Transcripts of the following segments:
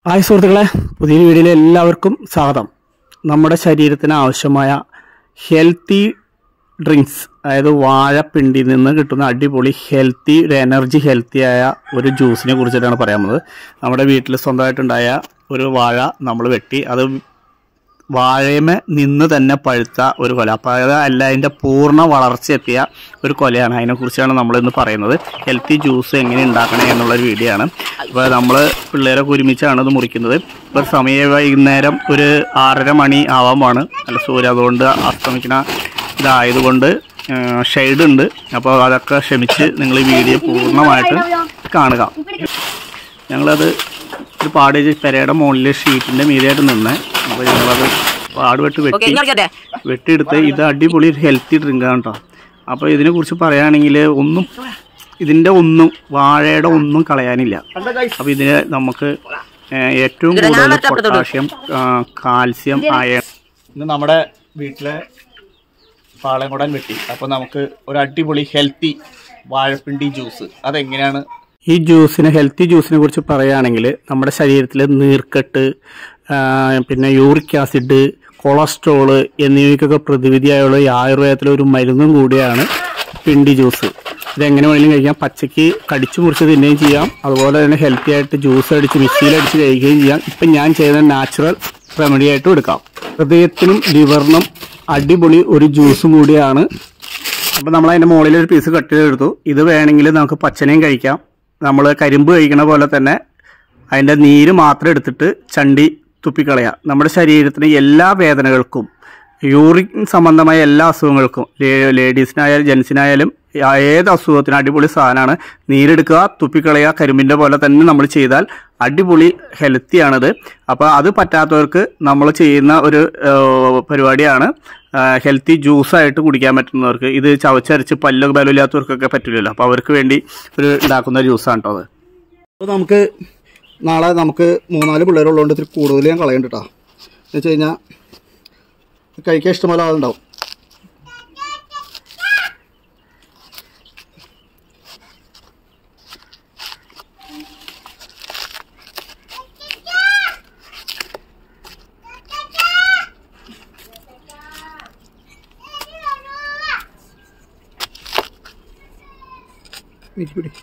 Hi സുഹൃത്തുക്കളെ പുതിയ വീഡിയോയിൽ എല്ലാവർക്കും സ്വാഗതം നമ്മുടെ ശരീരത്തിന് ആവശ്യമായ ഹെൽത്തി ഡ്രിങ്ക്സ് അതായത് വാഴപ്പിണ്ടിയിൽ നിന്ന് കിട്ടുന്ന അടിപൊളി ഹെൽത്തി ഒരു എനർജി ഹെൽത്തി ആയ ഒരു ജ്യൂസിനെ കുറിച്ചിട്ടാണ് പറയാൻ പോകുന്നത് നമ്മുടെ വീട്ടിൽ സ്വന്തമായിട്ടുണ്ടായ ഒരു വാഴ നമ്മൾ വെട്ടി അത് വാഴയമ നിന്ന് തന്നെ പഴുത്ത ഒരു കൊല അപ്പോൾ അത് അല്ല അതിൻ്റെ പൂർണ്ണ വളർച്ചയെത്തിയ ഒരു കൊലയാണ് അതിനെക്കുറിച്ചാണ് നമ്മളിന്ന് പറയുന്നത് ഹെൽത്തി ജ്യൂസ് എങ്ങനെ ഉണ്ടാക്കണേ എന്നുള്ളൊരു വീഡിയോ ആണ് അപ്പോൾ നമ്മൾ പിള്ളേരൊക്കെ ഒരുമിച്ചാണ് ഇത് മുറിക്കുന്നത് ഇപ്പോൾ സമയം വൈകുന്നേരം ഒരു ആറര മണി ആവാമാണ് അല്ല സൂര്യ അതുകൊണ്ട് അസ്തമിക്കുന്ന ഇതായതുകൊണ്ട് ഷെയ്ഡ് ഉണ്ട് അപ്പോൾ അതൊക്കെ ക്ഷമിച്ച് നിങ്ങൾ ഈ വീഡിയോ പൂർണ്ണമായിട്ട് കാണുക ഞങ്ങളത് ഒരു പാട് പെരയുടെ മുകളിൽ ഷീറ്റിന്റെ മീതെയായിട്ട് നിന്ന് അപ്പോൾ ഞങ്ങളത് പാടുപെട്ട് ഓക്കെ വെട്ടി ഇങ്ങോട്ട് വെട്ടിയെടുത്ത് ഇത് അടിപൊളി ഒരു ഹെൽത്തി ഡ്രിങ്ക് ആണ് കേട്ടോ അപ്പോൾ ഇതിനെ കുറിച്ച് പറയുകയാണെങ്കിൽ ഒന്നും ഇതിന്റെ ഒന്നും വാഴയുടെ ഒന്നും കളയാനില്ല അപ്പോൾ ഇതിന് നമുക്ക് ഏഹ്, ഏറ്റവും ഇതിനെ ഞാൻ കൂടുതൽ നഷ്ടപ്പെട്ടു. പൊട്ടാഷ്യം കാൽസ്യം അയൺ ഇന്ന് നമ്മുടെ വീട്ടിലെ പാളയംകുടൻ വെട്ടി അപ്പോൾ നമുക്ക് ഒരു അടിപൊളി ഹെൽത്തി വാഴപ്പിണ്ടി ജ്യൂസ് അതെങ്ങനെയാണ് ഈ ജ്യൂസിനെ ഹെൽത്തി ജ്യൂസിനെ കുറിച്ച് പറയുകയാണെങ്കിൽ നമ്മുടെ ശരീരത്തിൽ നീർക്കെട്ട് ആ, പിന്നെ യൂറിക് ആസിഡ് കൊളസ്ട്രോള് എന്നിവയ്ക്കൊക്കെ പ്രതിവിധിയായുള്ള ഈ ആയുർവേദത്തിലെ ഒരു മരുന്നും കൂടിയാണ് പിണ്ടി ജ്യൂസ് ഇതെങ്ങനെ വേണമെങ്കിലും കഴിക്കാം പച്ചയ്ക്ക് കടിച്ചു മുറിച്ച് തിന്നുകയും ചെയ്യാം അതുപോലെ തന്നെ ഹെൽത്തി ആയിട്ട് ജ്യൂസ് അടിച്ച് മിക്സിയിലടിച്ച് കഴിക്കുകയും ചെയ്യാം ഇപ്പം ഞാൻ ചെയ്യുന്ന നാച്ചുറൽ റെമഡി ആയിട്ടും എടുക്കാം ഹൃദയത്തിനും ലിവറിനും അടിപൊളി ഒരു ജ്യൂസും കൂടിയാണ് അപ്പോൾ നമ്മൾ അതിൻ്റെ മുകളിൽ ഒരു പീസ് കട്ട് ചെയ്തെടുത്തു ഇത് വേണമെങ്കിൽ നമുക്ക് പച്ചനയും കഴിക്കാം നമ്മൾ കരിമ്പ് കഴിക്കണ പോലെ തന്നെ അതിൻ്റെ നീര് മാത്രം എടുത്തിട്ട് ചണ്ടി തുപ്പിക്കളയാം നമ്മുടെ ശരീരത്തിന് എല്ലാ വേദനകൾക്കും യൂറിക് സംബന്ധമായ എല്ലാ അസുഖങ്ങൾക്കും ലേ- ലേഡീസിനായാലും ജെൻസിനായാലും ഏത് അസുഖത്തിനും അടിപൊളി സാധനമാണ് നീരെടുക്കുക തുപ്പിക്കളയുക കരിമ്പിൻ്റെ പോലെ തന്നെ നമ്മൾ ചെയ്താൽ അടിപൊളി ഹെൽത്തിയാണിത് അപ്പോൾ അത് പറ്റാത്തവർക്ക് നമ്മൾ ചെയ്യുന്ന ഒരു ഏഹ്, പരിപാടിയാണ് ഹെൽത്തി ജ്യൂസായിട്ട് കുടിക്കാൻ പറ്റുന്നവർക്ക് ഇത് ചവച്ചരച്ച് പല്ല് ബലമില്ലാത്തവർക്കൊക്കെ പറ്റില്ലല്ലോ അപ്പോൾ അവർക്ക് വേണ്ടി ഒരു ഉണ്ടാക്കുന്ന ജ്യൂസാണ് കേട്ടോ അത് അപ്പോൾ നമുക്ക് നാളെ നമുക്ക് മൂന്നാല് പിള്ളേരുള്ളതുകൊണ്ട് ഇത്തിരി കൂടുതൽ ഞാൻ കളയണ്ട കേട്ടോ എന്ന് വെച്ച് കഴിഞ്ഞാൽ കഴിക്കാൻ ഇഷ്ടംപോലെ ആളുണ്ടാവും പിടി, പിടി.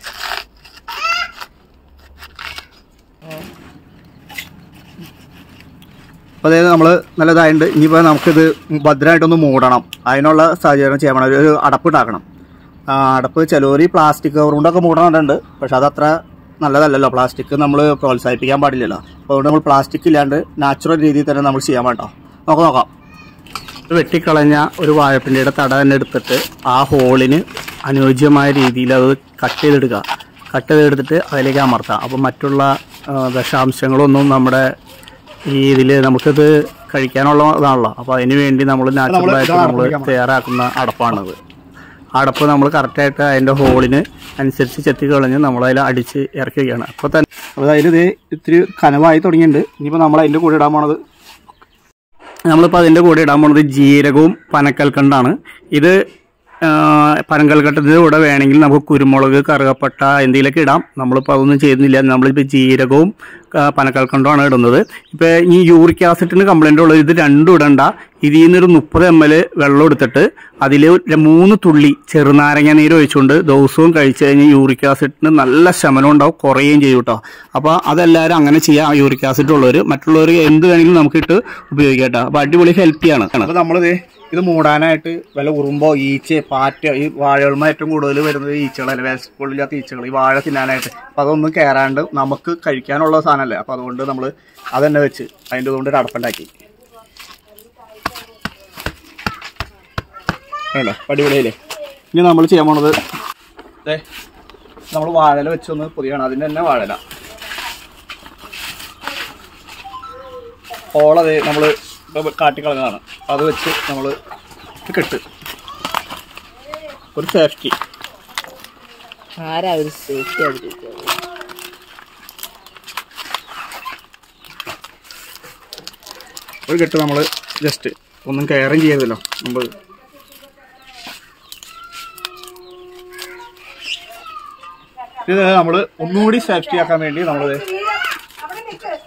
അപ്പോൾ അതായത് നമ്മൾ നല്ലതായിട്ടുണ്ട് ഇനിയിപ്പോൾ നമുക്കിത് ഭദ്രമായിട്ടൊന്ന് മൂടണം അതിനുള്ള സാഹചര്യം ചെയ്യണം ഒരു അടപ്പ് ഉണ്ടാക്കണം ആ, അടപ്പ് ചിലവർ ഈ പ്ലാസ്റ്റിക് കവർ കൊണ്ടൊക്കെ മൂടണുണ്ട് പക്ഷെ അതത്ര നല്ലതല്ലല്ലോ പ്ലാസ്റ്റിക് നമ്മൾ പ്രോത്സാഹിപ്പിക്കാൻ പാടില്ലല്ലോ അപ്പോൾ അതുകൊണ്ട് നമ്മൾ പ്ലാസ്റ്റിക് ഇല്ലാണ്ട് നാച്ചുറൽ രീതിയിൽ തന്നെ നമ്മൾ ചെയ്യാൻ വേണ്ടോ നോക്കാം നോക്കാം വെട്ടിക്കളഞ്ഞ ഒരു വാഴപ്പിണ്ടിയുടെ തട തന്നെ എടുത്തിട്ട് ആ ഹോളിന് അനുയോജ്യമായ രീതിയിൽ അത് കട്ട് ചെയ്തെടുക്കുക കട്ട് ചെയ്തെടുത്തിട്ട് അതിലേക്ക് അമർത്താം അപ്പോൾ മറ്റുള്ള ആ, വിഷാംശങ്ങളൊന്നും നമ്മുടെ ഈ ഇതിൽ നമുക്കിത് കഴിക്കാനുള്ള ഇതാണല്ലോ അപ്പോൾ അതിന് വേണ്ടി നമ്മൾ നാച്ചുറലായിട്ട് നമ്മൾ തയ്യാറാക്കുന്ന അടപ്പാണത് ആ അടപ്പ് നമ്മൾ കറക്റ്റായിട്ട് അതിൻ്റെ ഹോളിന് അനുസരിച്ച് ചെത്തി കളഞ്ഞ് നമ്മളതിൽ അടിച്ച് ഇറക്കി വയ്ക്കുകയാണ് അപ്പോൾ തന്നെ അപ്പോൾ അതിൽ ഇത് ഇത്തിരി കനവായി തുടങ്ങിയിട്ടുണ്ട് ഇനിയിപ്പോൾ നമ്മൾ അതിൻ്റെ കൂടെ ഇടാൻ പോണത് നമ്മളിപ്പോൾ അതിൻ്റെ കൂടെ ഇടാൻ പോണത് ജീരകവും പനക്കൽക്കണ്ടാണ് ഇത് ആ, പനക്കൽക്കണ്ടത്തിൻ്റെ കൂടെ വേണമെങ്കിൽ നമുക്ക് കുരുമുളക് കറുകപ്പട്ട എന്തെങ്കിലുമൊക്കെ ഇടാം നമ്മളിപ്പോൾ അതൊന്നും ചെയ്യുന്നില്ല നമ്മളിപ്പോൾ ജീരകവും ആ, പനക്കൽക്കണ്ടമാണ് ഇടുന്നത് ഇപ്പോൾ ഈ യൂറിക് ആസിഡിന് കംപ്ലൈൻ്റ് ഉള്ളത് ഇത് രണ്ടും ഇടണ്ട ഇതിൽ നിന്നൊരു മുപ്പത് എം എൽ വെള്ളം എടുത്തിട്ട് അതിൽ മൂന്ന് തുള്ളി ചെറുനാരങ്ങ നീര് ഒഴിച്ചുകൊണ്ട് ദിവസവും കഴിച്ചു കഴിഞ്ഞാൽ യൂറിക് ആസിഡിന് നല്ല ശമനം ഉണ്ടാവും കുറയുകയും ചെയ്യും കേട്ടോ അപ്പോൾ അതെല്ലാവരും അങ്ങനെ ചെയ്യാം യൂറിക് ആസിഡ് ഉള്ളവർ മറ്റുള്ളവർ എന്ത് വേണമെങ്കിലും നമുക്കിട്ട് ഉപയോഗിക്കാം കേട്ടോ അപ്പോൾ അടിപൊളി ഹെൽത്തിയാണ് അപ്പോൾ നമ്മളിത് ഇത് മൂടാനായിട്ട് വല്ല ഉറുമ്പോ ഈച്ച പാറ്റ ഈ വാഴകളുമ ഏറ്റവും കൂടുതൽ വരുന്നത് ഈച്ചകളല്ല വേസ്റ്റുകളില്ലാത്ത ഈച്ചകൾ ഈ വാഴ തിന്നാനായിട്ട് അപ്പം അതൊന്നും കയറാണ്ട് നമുക്ക് കഴിക്കാനുള്ള സാധനമല്ലേ അപ്പം അതുകൊണ്ട് നമ്മൾ അതന്നെ വെച്ച് അതിൻ്റെ കൊണ്ട് ഒരു അടപ്പുണ്ടാക്കി വേണ്ട അടിപൊളിയല്ലേ ഇനി നമ്മൾ ചെയ്യാൻ പോണത് ദേ നമ്മൾ വാഴല വെച്ചൊന്ന് പൊതിയാണ് അതിൻ്റെ തന്നെ വാഴല ഓളത് നമ്മൾ കാട്ടിക്കളഞ്ഞതാണ് അത് വെച്ച് നമ്മൾ കെട്ട് ഒരു സേഫ്റ്റി ആരാ ഒരു സേഫ്റ്റി ആയിരിക്കും ഒരു കെട്ട് നമ്മൾ ജസ്റ്റ് ഒന്നും കെയറും ചെയ്യരുതല്ലോ നമ്മൾ ഇത് നമ്മൾ ഒന്നുകൂടി സേഫ്റ്റി ആക്കാൻ വേണ്ടി നമ്മൾ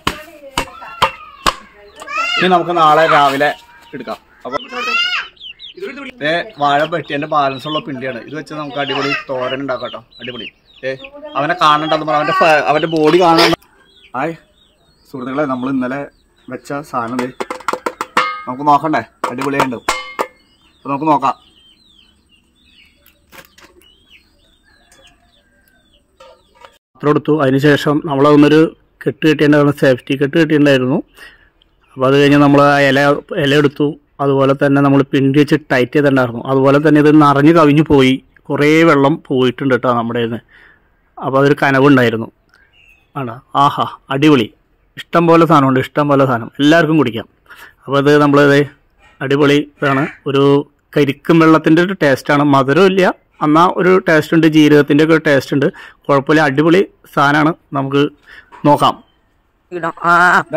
ഇനി നമുക്ക് നാളെ രാവിലെ എടുക്കാം അപ്പൊ ഏ വാഴ പെട്ടിന്റെ ബാലൻസ് ഉള്ള പിണ്ടിയാണ് ഇത് വെച്ച് നമുക്ക് അടിപൊളി തോരൻ ഉണ്ടാക്കാം കേട്ടോ അടിപൊളി ഏ അവനെ കാണണ്ടെന്ന് പറഞ്ഞ അവന്റെ ഫ- അവന്റെ ബോഡി കാണണ്ട ആയ് സുഹൃത്തുക്കളെ നമ്മൾ ഇന്നലെ വെച്ച സാധനം ദേ നമുക്ക് നോക്കണ്ടേ അടിപൊളിയുണ്ട് അപ്പൊ നമുക്ക് നോക്കാം പാത്രം എടുത്തു അതിനുശേഷം നമ്മളതൊന്നൊരു കെട്ട് കെട്ടിയിട്ടുണ്ടായിരുന്നു സേഫ്റ്റി കെട്ട് കെട്ടിയിട്ടുണ്ടായിരുന്നു അപ്പോൾ അത് കഴിഞ്ഞ് നമ്മൾ ആ ഇല ഇല എടുത്തു അതുപോലെ തന്നെ നമ്മൾ പിണ്ടി വെച്ച് ടൈറ്റ് ചെയ്തിട്ടുണ്ടായിരുന്നു അതുപോലെ തന്നെ ഇത് നിറഞ്ഞ് കവിഞ്ഞു പോയി കുറേ വെള്ളം പോയിട്ടുണ്ട് കേട്ടോ നമ്മുടെ നിന്ന് അപ്പോൾ അതൊരു കനവുണ്ടായിരുന്നു ആണ് ആഹാ അടിപൊളി ഇഷ്ടം പോലെ സാധനമുണ്ട് ഇഷ്ടം പോലെ സാധനം എല്ലാവർക്കും കുടിക്കാം അപ്പോൾ അത് നമ്മളിത് അടിപൊളി ഇതാണ് ഒരു കരിക്കും വെള്ളത്തിൻ്റെ ഒരു ടേസ്റ്റാണ് മധുരം ഇല്ല എന്നാൽ ഒരു ടേസ്റ്റ് ഉണ്ട് ജീരകത്തിൻ്റെ ഒക്കെ ഒരു ടേസ്റ്റ് ഉണ്ട് കുഴപ്പമില്ല അടിപൊളി സാധനമാണ് നമുക്ക് നോക്കാം ഇടാം ആ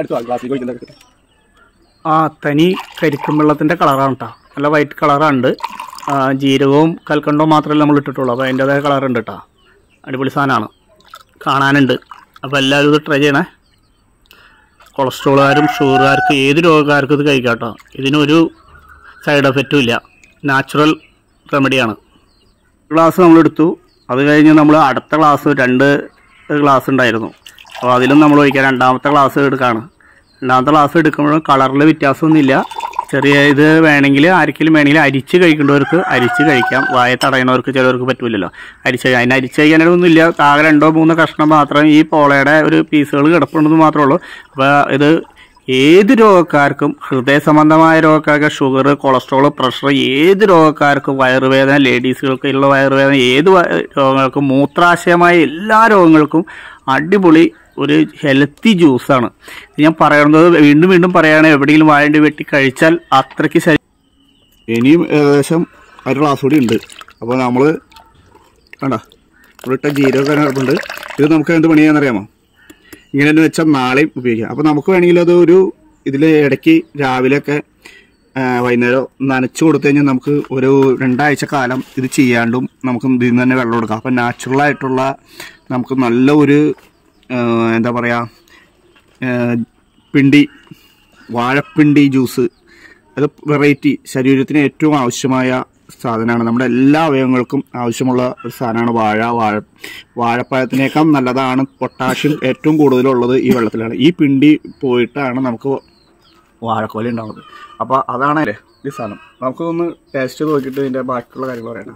ആ തനി കരിക്കും വെള്ളത്തിൻ്റെ കളറാണ് കേട്ടോ നല്ല വൈറ്റ് കളറുണ്ട് ജീരകവും കൽക്കണ്ടവും മാത്രമല്ല നമ്മൾ ഇട്ടിട്ടുള്ളൂ അപ്പോൾ അതിൻ്റെതായ കളറുണ്ട് കേട്ടോ അടിപൊളി സാധനമാണ് കാണാനുണ്ട് അപ്പോൾ എല്ലാവരും ഇത് ട്രൈ ചെയ്യണേ കൊളസ്ട്രോളുകാരും ഷുഗറുകാർക്കും ഏത് രോഗക്കാർക്കും ഇത് കഴിക്കാം കേട്ടോ ഇതിനൊരു സൈഡ് എഫക്റ്റും ഇല്ല നാച്ചുറൽ റെമഡിയാണ് ഗ്ലാസ് നമ്മൾ എടുത്തു അത് കഴിഞ്ഞ് നമ്മൾ അടുത്ത ഗ്ലാസ് രണ്ട് ഗ്ലാസ് ഉണ്ടായിരുന്നു അപ്പോൾ അതിലും നമ്മൾ ഒഴിക്കാം രണ്ടാമത്തെ ഗ്ലാസ് എടുക്കുകയാണ് രണ്ടാമത്തെ ഗ്ലാസ് എടുക്കുമ്പോഴും കളറിൽ വ്യത്യാസമൊന്നുമില്ല ചെറിയ ഇത് വേണമെങ്കിൽ ആർക്കെങ്കിലും വേണമെങ്കിൽ അരിച്ച് കഴിക്കേണ്ടവർക്ക് അരിച്ച് കഴിക്കാം വായ തടയണവർക്ക് ചിലവർക്ക് പറ്റൂലല്ലോ അരിച്ച് കഴിക്കാം അതിന് അരിച്ച് കഴിക്കാനൊന്നുമില്ല ആകെ രണ്ടോ മൂന്നോ കഷ്ണം മാത്രം ഈ പോളയുടെ ഒരു പീസുകൾ കിടപ്പുണ്ടെന്ന് മാത്രമേ ഉള്ളൂ അപ്പോൾ ഇത് ഏത് രോഗക്കാർക്കും ഹൃദയ സംബന്ധമായ രോഗക്കാർക്ക് ഷുഗർ കൊളസ്ട്രോൾ പ്രഷർ ഏത് രോഗക്കാർക്കും വയറുവേദന ലേഡീസുകൾക്ക് ഉള്ള വയറുവേദന ഏത് വ- രോഗങ്ങൾക്കും മൂത്രാശയമായ എല്ലാ രോഗങ്ങൾക്കും അടിപൊളി ഒരു ഹെൽത്തി ജ്യൂസാണ് ഇത് ഞാൻ പറയുന്നത് വീണ്ടും വീണ്ടും പറയുകയാണെങ്കിൽ എവിടെയെങ്കിലും വാഴണ്ടി വെട്ടി കഴിച്ചാൽ അത്രയ്ക്ക് ശരി ഇനിയും ഏകദേശം ഒരു ഗ്ലാസ് കൂടി ഉണ്ട് അപ്പോൾ നമ്മൾ കണ്ട ഇവിടുത്തെ ജീരകമൊക്കെ കിടപ്പുണ്ട് ഇത് നമുക്ക് എന്ത് പണി ചെയ്യാന്നറിയാമോ ഇങ്ങനെ തന്നെ വെച്ചാൽ നാളെയും ഉപയോഗിക്കാം അപ്പോൾ നമുക്ക് വേണമെങ്കിൽ അത് ഒരു ഇതിൽ ഇടയ്ക്ക് രാവിലെയൊക്കെ ആ, വൈകുന്നേരം നനച്ചു കൊടുത്തു കഴിഞ്ഞാൽ നമുക്ക് ഒരു രണ്ടാഴ്ച കാലം ഇത് ചെയ്യാണ്ടും നമുക്ക് ഇതിൽ നിന്ന് തന്നെ വെള്ളം എടുക്കാം അപ്പം നാച്ചുറലായിട്ടുള്ള നമുക്ക് നല്ല ഒരു ആ, എന്താ പറയുക പിണ്ടി വാഴപ്പിണ്ടി ജ്യൂസ് അത് വെറൈറ്റി ശരീരത്തിന് ഏറ്റവും ആവശ്യമായ സാധനമാണ് നമ്മുടെ എല്ലാ അവയവങ്ങൾക്കും ആവശ്യമുള്ള ഒരു സാധനമാണ് വാഴ വാഴ വാഴപ്പഴത്തിനേക്കാൾ നല്ലതാണ് പൊട്ടാഷ്യം ഏറ്റവും കൂടുതലുള്ളത് ഈ വെള്ളത്തിലാണ് ഈ പിണ്ടി പോയിട്ടാണ് നമുക്ക് വാഴക്കോല ഉണ്ടാവുന്നത് അപ്പോൾ അതാണ് അല്ലേ ഈ സാധനം നമുക്കൊന്ന് ടേസ്റ്റ് നോക്കിയിട്ട് ഇതിൻ്റെ ബാക്കിയുള്ള കാര്യങ്ങൾ പറയണം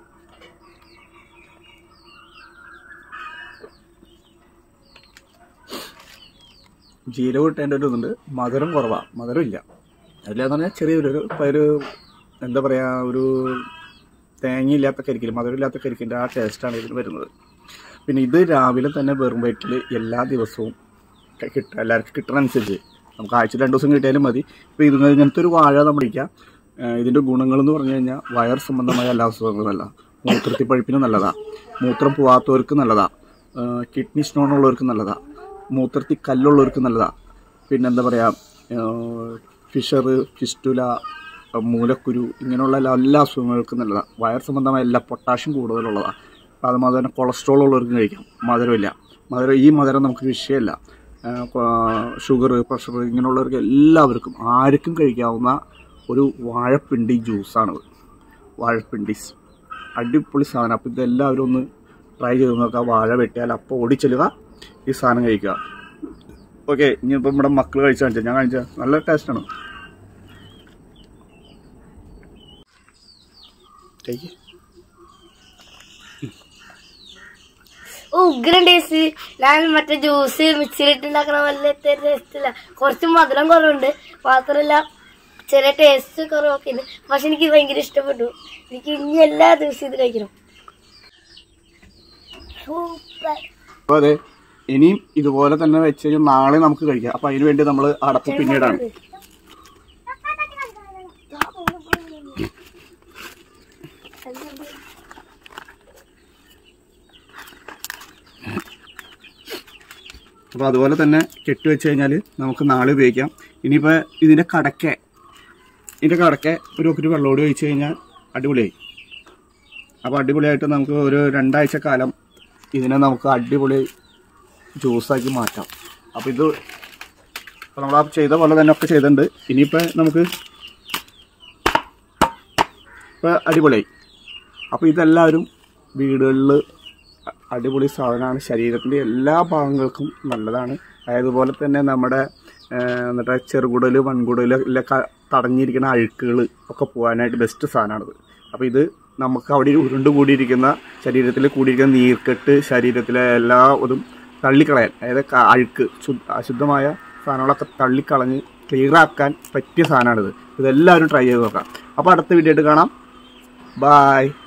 ജീരകം ഇട്ടതിൻ്റെ ഒരു ഇതുണ്ട് മധുരം കുറവാണ് മധുരം ഇല്ല അതിലെന്ന് പറഞ്ഞാൽ ചെറിയൊരു ഒരു ഇപ്പം ഒരു എന്താ പറയുക ഒരു തേങ്ങയില്ലാത്ത കരിക്കില്ല മധുരമില്ലാത്ത കരിക്കിൻ്റെ ആ ടേസ്റ്റാണ് ഇതിന് വരുന്നത് പിന്നെ ഇത് രാവിലെ തന്നെ വെറും വയറ്റിൽ എല്ലാ ദിവസവും ക- കിട്ടുക എല്ലാവർക്കും കിട്ടണനുസരിച്ച് നമുക്ക് ആഴ്ച രണ്ട് ദിവസം കിട്ടിയാലും മതി ഇപ്പോൾ ഇത് ഇങ്ങനത്തെ ഒരു വാഴ നമ്മൾ ഇരിക്കുക ഇതിൻ്റെ ഗുണങ്ങളെന്ന് പറഞ്ഞു കഴിഞ്ഞാൽ വയർ സംബന്ധമായ എല്ലാ അസുഖങ്ങളും നല്ലതാണ് മൂത്രത്തിൽ പഴുപ്പിന് നല്ലതാണ് മൂത്രം പോവാത്തവർക്ക് നല്ലതാണ് കിഡ്നി സ്റ്റോൺ ഉള്ളവർക്ക് നല്ലതാണ് മൂത്രത്തിൽ കല്ലുള്ളവർക്ക് നല്ലതാണ് പിന്നെ എന്താ പറയുക ഫിഷർ ഫിസ്റ്റുല മൂലക്കുരു ഇങ്ങനെയുള്ള എല്ലാ എല്ലാ അസുഖങ്ങൾക്കും നല്ലതാണ് വയർ സംബന്ധമായ എല്ലാ പൊട്ടാഷ്യം കൂടുതലുള്ളതാണ് അപ്പോൾ അത് മാത്രം തന്നെ കൊളസ്ട്രോൾ ഉള്ളവർക്കും കഴിക്കാം മധുരമില്ല മധുരം ഈ മധുരം നമുക്ക് വിഷയമല്ല ഷുഗർ പ്രഷർ ഇങ്ങനെയുള്ളവർക്ക് എല്ലാവർക്കും ആർക്കും കഴിക്കാവുന്ന ഒരു വാഴപ്പിണ്ടി ജ്യൂസാണത് വാഴപ്പിണ്ടീസ് അടിപൊളി സാധനം അപ്പോൾ ഇതെല്ലാവരും ഒന്ന് ട്രൈ ചെയ്ത് നോക്കുക വാഴ വെട്ടിയാൽ അപ്പോൾ ഓടിച്ചെല്ലുക ഈ സാധനം കഴിക്കുക ഓക്കെ ഇനിയിപ്പോൾ നമ്മുടെ മക്കൾ കഴിച്ചു കാണിച്ചാൽ ഞാൻ കാണിച്ച നല്ല ടേസ്റ്റാണ് കഴിക്ക് ഉഗ്രൻ ടേസ്റ്റ് ഞാൻ മറ്റേ ജ്യൂസ് മിക്സിയിലിട്ട് ഉണ്ടാക്കണ വലിയ ടേസ്റ്റ് ഇല്ല കുറച്ച് മധുരം കുറവുണ്ട് മാത്രമല്ല ചെറിയ ടേസ്റ്റ് കുറവൊക്കെ ഉണ്ട് പക്ഷെ എനിക്ക് ഭയങ്കര ഇഷ്ടപ്പെട്ടു എനിക്ക് ഇനി എല്ലാ ദിവസവും ഇത് കഴിക്കണം സൂപ്പർ അപ്പോൾ അതെ ഇനിയും ഇതുപോലെ തന്നെ വെച്ച് കഴിഞ്ഞാൽ നാളെ നമുക്ക് കഴിക്കാം അപ്പോൾ അതിന് വേണ്ടി നമ്മൾ അടപ്പ് പിന്നീടാണ് അപ്പോൾ അതുപോലെ തന്നെ കെട്ടി വെച്ച് കഴിഞ്ഞാൽ നമുക്ക് നാളെ ഉപയോഗിക്കാം ഇനിയിപ്പോൾ ഇതിൻ്റെ കടക്ക ഇതിൻ്റെ കടക്ക ഒരു ഒത്തിരി വെള്ളമോടി ഒഴിച്ച് കഴിഞ്ഞാൽ അടിപൊളിയായി അപ്പോൾ അടിപൊളിയായിട്ട് നമുക്ക് ഒരു രണ്ടാഴ്ച കാലം ഇതിനെ നമുക്ക് അടിപൊളി ജ്യൂസാക്കി മാറ്റാം അപ്പോൾ ഇത് അപ്പോൾ നമ്മൾ ആ ചെയ്ത പോലെ തന്നെ ഒക്കെ ചെയ്തിട്ടുണ്ട് ഇനിയിപ്പോൾ നമുക്ക് ഇപ്പോൾ അടിപൊളിയായി അപ്പോൾ ഇതെല്ലാവരും വീടുകളിൽ അടിപൊളി സാധനമാണ് ശരീരത്തിൻ്റെ എല്ലാ ഭാഗങ്ങൾക്കും നല്ലതാണ് അതുപോലെ തന്നെ നമ്മുടെ എന്നിട്ട് ചെറുകുടൽ വൻകുടലൊക്കെ തടഞ്ഞിരിക്കുന്ന അഴുക്കുകൾ ഒക്കെ പോകാനായിട്ട് ബെസ്റ്റ് സാധനമാണിത് അപ്പോൾ ഇത് നമുക്ക് അവിടെ ഉരുണ്ട് കൂടിയിരിക്കുന്ന ശരീരത്തിൽ കൂടിയിരിക്കുന്ന നീർക്കെട്ട് ശരീരത്തിലെ എല്ലാ ഇതും തള്ളിക്കളയാൻ അതായത് ക- അഴുക്ക് ശുദ്ധ അശുദ്ധമായ സാധനങ്ങളൊക്കെ തള്ളിക്കളഞ്ഞ് ക്ലിയർ ആക്കാൻ പറ്റിയ സാധനമാണിത് ഇതെല്ലാവരും ട്രൈ ചെയ്ത് നോക്കാം അപ്പോൾ അടുത്ത വീഡിയോ ആയിട്ട് കാണാം ബായ്